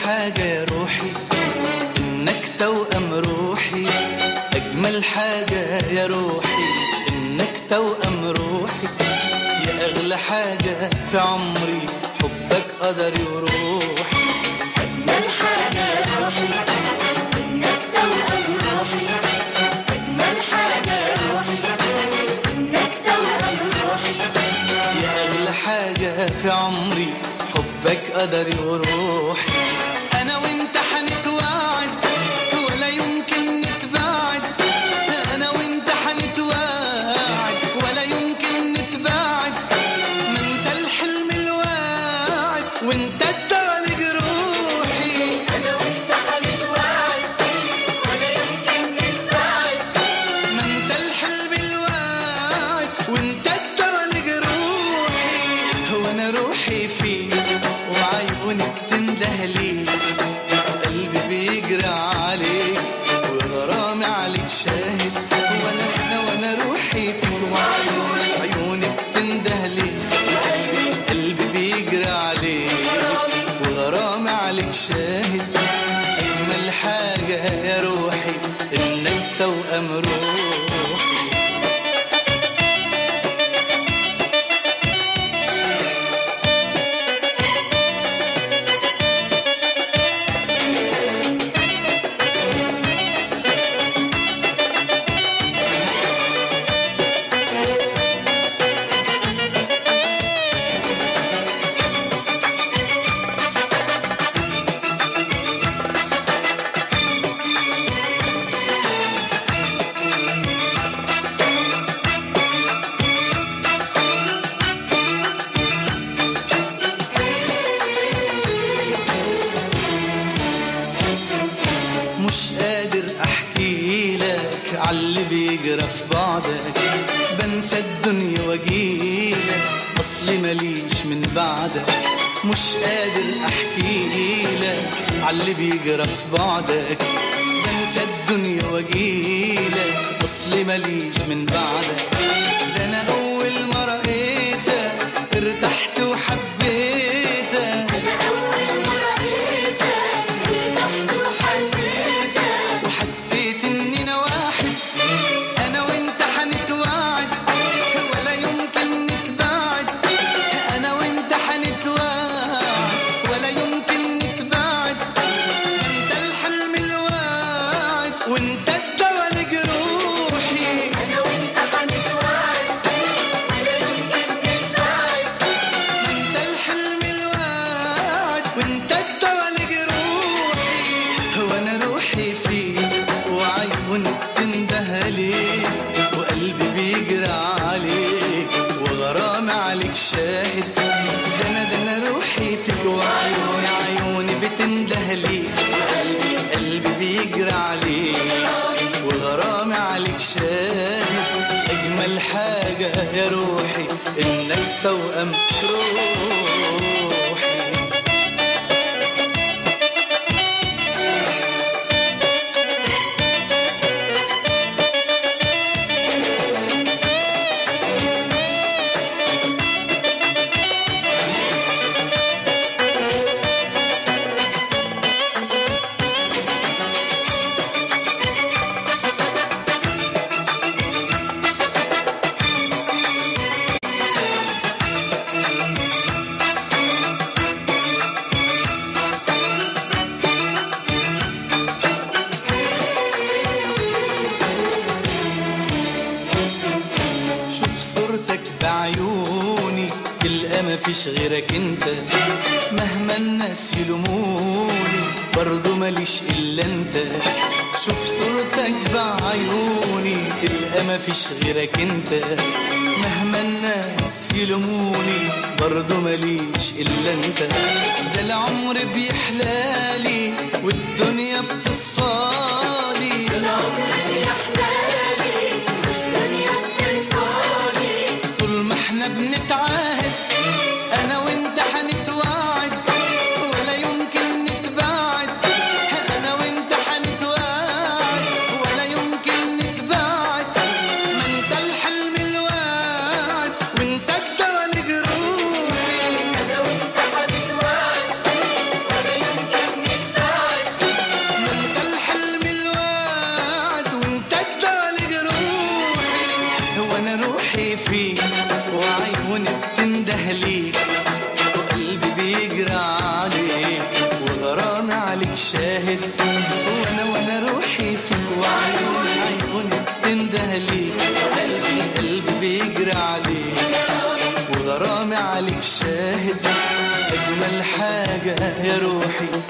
حاجة يا روحي إنك توأم روحي أجمل حاجة يا روحي إنك توأم روحي يا أغلى حاجة في عمري حبك قدري وروحي أجمل حاجة يا روحي إنك توأم روحي أجمل حاجة يا روحي إنك توأم روحي يا أغلى حاجة في عمري حبك قدري وروحي أنا وأنت حنتوعد ولا يمكن نتباعد أنا وأنت حنتوعد ولا يمكن نتباعد ما أنت الحلم الواعد وأنت الدواء لجروحي أنا وأنت هنتوعد ولا يمكن نتباعد ما أنت الحلم الواعد وأنت الدواء لجروحي هو أنا روحي فيك وعيوني بتنده ليك قلبي بيجري عليك وغرامي عليك شاهد وانا انا وانا روحي فيك وعيوني عيوني بتنده ليك قلبي بيجري عليك وغرامي عليك شاهد اجمل حاجه يا روحي انك توأم روحي مش قادر احكي لك عاللي بيجرى في بعدك بنسى الدنيا واجيلك اصلي ماليش من بعدك مش قادر احكي لك عاللي بيجرى في بعدك بنسى الدنيا واجيلك اصلي ماليش من بعدك ده انا اول ما رأيتك ارتحت وحبيتك وحسيت اننا واحد انا وانت حنتواعد ولا يمكن نتباعد انا وانت حنتواعد ولا يمكن نتباعد انت الحلم الواعد وانت الدواء لجروحي أنا وأنت هنتوعد ولا يمكن نتباعد انت الحلم الواعد وانت الدواء لجروحي هو انا روحي فيك وعيوني بتنده ليك وقلبي بيجري عليك وغرامي عليك شاهد ده انا ده انا روحي فيك وعيوني عيوني بتنده ليك وقلبي قلبي بيجري عليك وغرامي عليك شاهد اجمل حاجه يا روحي انك توأم روحي شوف صورتك بعيوني تلقى مفيش غيرك انت مهما الناس يلوموني برضو ماليش الا انت شوف صورتك بعيوني تلقى مفيش غيرك انت مهما الناس يلوموني برضو ماليش الا انت ده العمر بيحلالي والدنيا بتصفالي طول ما احنا بنتعاهد انا وانت حنتواعد ولا يمكن نتباعد انا وانت حنتواعد ولا يمكن نتباعد ما انت الحلم الواعد وانت الدواء لجروحي أنا وأنت هنتوعد ولا يمكن روحي فيك وعيوني عيوني بتنده ليك قلبي قلبي بيجري عليك وغرامي عليك شاهد أجمل حاجة يا روحي